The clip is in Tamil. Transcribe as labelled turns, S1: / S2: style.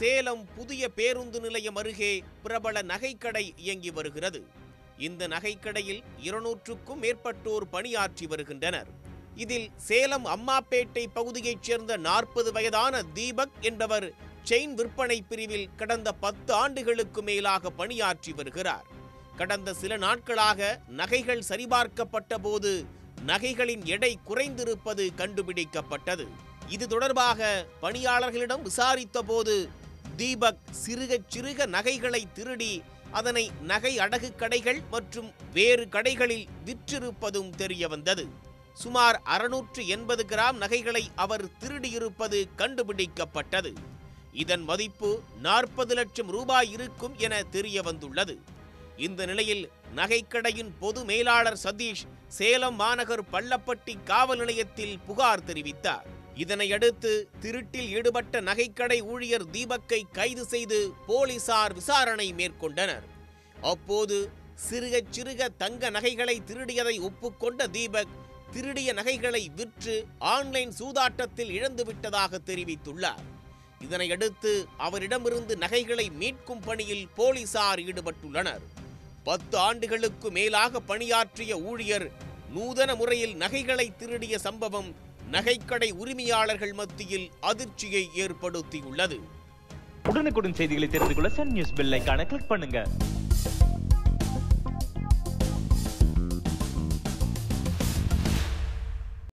S1: சேலம் புதிய பேருந்து நிலையம் அருகே பிரபல நகைக்கடை இயங்கி வருகிறது இந்த நகைக்கடையில் இருநூற்றுக்கும் மேற்பட்டோர் பணியாற்றி வருகின்றனர் இதில் சேலம் அம்மாப்பேட்டை பகுதியைச் சேர்ந்த நாற்பது வயதான தீபக் என்பவர் செயின் விற்பனை பிரிவில் கடந்த பத்து ஆண்டுகளுக்கு மேலாக பணியாற்றி வருகிறார் கடந்த சில நாட்களாக நகைகள் சரிபார்க்கப்பட்ட போது நகைகளின் எடை குறைந்திருப்பது கண்டுபிடிக்கப்பட்டது இது தொடர்பாக பணியாளர்களிடம் விசாரித்த போது தீபக் சிறுக சிறுக நகைகளை திருடி அதனை நகை அடகு கடைகள் மற்றும் வேறு கடைகளில் விற்றிருப்பதும் தெரிய வந்தது சுமார் அறுநூற்று எண்பது கிராம் நகைகளை அவர் திருடியிருப்பது கண்டுபிடிக்கப்பட்டது இதன் மதிப்பு நாற்பது லட்சம் ரூபாய் இருக்கும் என தெரிய வந்துள்ளது இந்த நிலையில் நகைக்கடையின் பொது மேலாளர் சதீஷ் சேலம் மாநகர் பள்ளப்பட்டி காவல் நிலையத்தில் புகார் தெரிவித்தார் இதனையடுத்து திருட்டில் ஈடுபட்ட நகைக்கடை ஊழியர் தீபக்கை கைது செய்து போலீசார் விசாரணை மேற்கொண்டனர் அப்போது சிறுக சிறுக தங்க நகைகளை திருடியதை ஒப்புக்கொண்ட தீபக் திருடிய நகைகளை விற்று ஆன்லைன் சூதாட்டத்தில் இழந்துவிட்டதாக தெரிவித்துள்ளார் இதனையடுத்து அவரிடமிருந்து நகைகளை மீட்கும் பணியில் போலீசார் ஈடுபட்டுள்ளனர் பத்து ஆண்டுகளுக்கு மேலாக பணியாற்றிய ஊழியர் நூதன முறையில் நகைகளை திருடிய சம்பவம் நகைக்கடை உரிமையாளர்கள் மத்தியில் அதிர்ச்சியை ஏற்படுத்தியுள்ளது
S2: உடனுக்குடன் செய்திகளை தெரிந்து கொள்ள சன் நியூஸ் பெல் ஐகானை கிளிக் பண்ணுங்க